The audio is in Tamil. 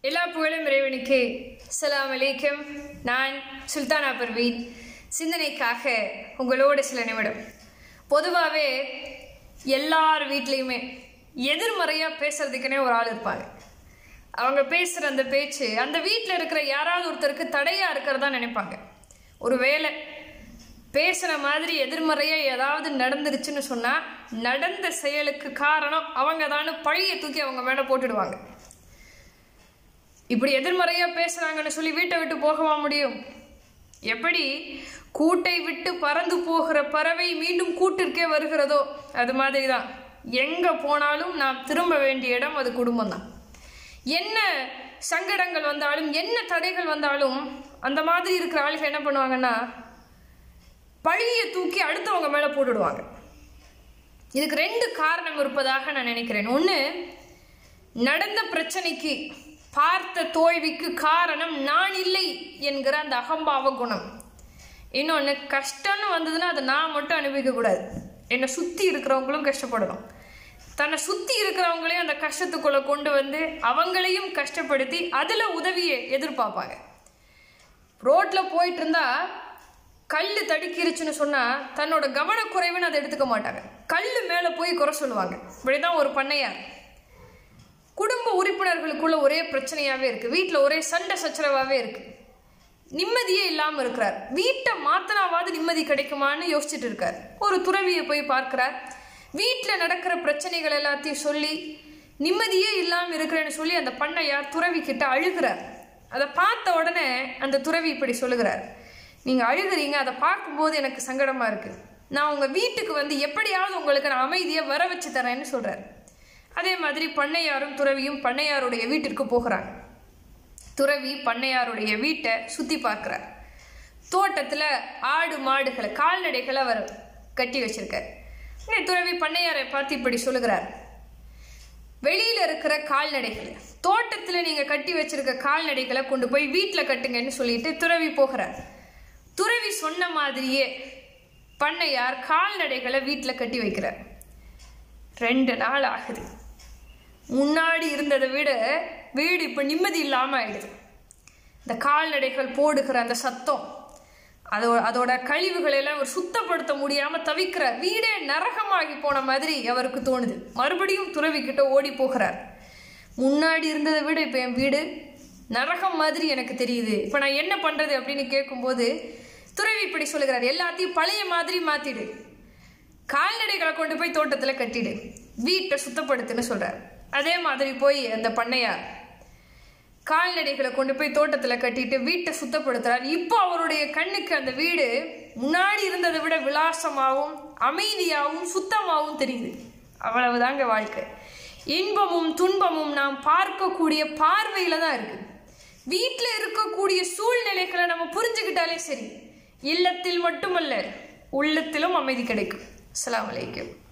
எல்லா புகழும் இறைவனுக்கு அஸ்ஸலாமு அலைக்கும் நான் சுல்தானா பர்வீன் சிந்தனைக்காக உங்களோட சில நிமிடம் பொதுவாகவே எல்லார் வீட்லேயுமே எதிர்மறையாக பேசுறதுக்குன்னே ஒரு ஆள் இருப்பாங்க அவங்க பேசுகிற அந்த பேச்சு அந்த வீட்டில் இருக்கிற யாராவது ஒருத்தருக்கு தடையாக இருக்கிறதா நினைப்பாங்க ஒரு வேளை பேசுகிற மாதிரி எதிர்மறையாக ஏதாவது நடந்துருச்சுன்னு சொன்னால் நடந்த செயலுக்கு காரணம் அவங்க தான் பழியை தூக்கி அவங்க மேலே போட்டுடுவாங்க இப்படி எதிர்மறையா பேசுறாங்கன்னு சொல்லி வீட்டை விட்டு போகவா முடியும் எப்படி கூட்டை விட்டு பறந்து போகிற பறவை மீண்டும் கூட்டிற்கே வருகிறதோ அது மாதிரி தான் எங்க போனாலும் நாம் திரும்ப வேண்டிய இடம் அது குடும்பம் தான் என்ன சங்கடங்கள் வந்தாலும் என்ன தடைகள் வந்தாலும் அந்த மாதிரி இருக்கிற ஆளுகள் என்ன பண்ணுவாங்கன்னா பழியை தூக்கி அடுத்தவங்க மேலே போட்டுடுவாங்க இதுக்கு ரெண்டு காரணம் இருப்பதாக நான் நினைக்கிறேன் ஒன்று நடந்த பிரச்சனைக்கு பார்த்த தோல்விக்கு காரணம் நான் இல்லை என்கிற அந்த அகம்பாவ குணம் இன்னொன்று கஷ்டம்னு வந்ததுன்னா அதை நான் மட்டும் அனுபவிக்கக்கூடாது என்னை சுற்றி இருக்கிறவங்களும் கஷ்டப்படணும் தன்னை சுற்றி இருக்கிறவங்களையும் அந்த கஷ்டத்துக்குள்ளே கொண்டு வந்து அவங்களையும் கஷ்டப்படுத்தி அதில் உதவியை எதிர்பார்ப்பாங்க ரோட்டில் போயிட்டு இருந்தா கல் தடுக்கிருச்சுன்னு சொன்னால் தன்னோட கவனக்குறைவுன்னு அதை எடுத்துக்க மாட்டாங்க கல் மேலே போய் குறை சொல்லுவாங்க இப்படிதான் ஒரு பண்ணையார் குடும்ப உறுப்பினர்களுக்குள்ள ஒரே பிரச்சனையாவே இருக்கு வீட்டில் ஒரே சண்டை சச்சரவாகவே இருக்கு நிம்மதியே இல்லாமல் இருக்கிறார் வீட்டை மாத்தனாவாது நிம்மதி கிடைக்குமான்னு யோசிச்சுட்டு இருக்கார் ஒரு துறவியை போய் பார்க்கிறார் வீட்டில் நடக்கிற பிரச்சனைகள் எல்லாத்தையும் சொல்லி நிம்மதியே இல்லாமல் இருக்கிறேன்னு சொல்லி அந்த பண்ணையார் துறவி கிட்ட அழுகிறார் அதை பார்த்த உடனே அந்த துறவி இப்படி சொல்லுகிறார் நீங்கள் அழுகிறீங்க அதை பார்க்கும்போது எனக்கு சங்கடமாக இருக்குது நான் உங்கள் வீட்டுக்கு வந்து எப்படியாவது உங்களுக்கு நான் அமைதியை வர வச்சு தரேன்னு சொல்கிறார் அதே மாதிரி பண்ணையாரும் துறவியும் பண்ணையாருடைய வீட்டிற்கு போகிறாங்க துறவி பண்ணையாருடைய வீட்டை சுற்றி பார்க்குறார் தோட்டத்தில் ஆடு மாடுகளை கால்நடைகளை அவர் கட்டி வச்சிருக்கார் உடனே துறவி பண்ணையாரை பார்த்து இப்படி சொல்லுகிறார் வெளியில் இருக்கிற கால்நடைகள் தோட்டத்தில் நீங்கள் கட்டி வச்சிருக்க கால்நடைகளை கொண்டு போய் வீட்டில் கட்டுங்கன்னு சொல்லிட்டு துறவி போகிறார் துறவி சொன்ன மாதிரியே பண்ணையார் கால்நடைகளை வீட்டில் கட்டி வைக்கிறார் ரெண்டு நாள் ஆகுது முன்னாடி இருந்ததை விட வீடு இப்போ நிம்மதி இல்லாமல் ஆயிடுது இந்த கால்நடைகள் போடுகிற அந்த சத்தம் அதோ அதோட கழிவுகளை எல்லாம் அவர் சுத்தப்படுத்த முடியாமல் தவிக்கிறார் வீடே நரகமாகி போன மாதிரி அவருக்கு தோணுது மறுபடியும் துறவி கிட்ட ஓடி போகிறார் முன்னாடி இருந்ததை விட இப்போ என் வீடு நரகம் மாதிரி எனக்கு தெரியுது இப்போ நான் என்ன பண்ணுறது அப்படின்னு கேட்கும்போது துறவி இப்படி சொல்லுகிறார் எல்லாத்தையும் பழைய மாதிரி மாற்றிடு கால்நடைகளை கொண்டு போய் தோட்டத்தில் கட்டிடு வீட்டை சுத்தப்படுத்துன்னு சொல்கிறார் அதே மாதிரி போய் அந்த பண்ணையார் கால்நடைகளை கொண்டு போய் தோட்டத்தில் கட்டிட்டு வீட்டை சுத்தப்படுத்துறார் இப்போ அவருடைய கண்ணுக்கு அந்த வீடு முன்னாடி இருந்ததை விட விலாசமாகவும் அமைதியாகவும் சுத்தமாகவும் தெரியுது அவ்வளவுதாங்க வாழ்க்கை இன்பமும் துன்பமும் நாம் பார்க்கக்கூடிய பார்வையில தான் இருக்கு வீட்டில் இருக்கக்கூடிய சூழ்நிலைகளை நம்ம புரிஞ்சுக்கிட்டாலே சரி இல்லத்தில் மட்டுமல்ல உள்ளத்திலும் அமைதி கிடைக்கும் அஸ்ஸலாமு அலைக்கும்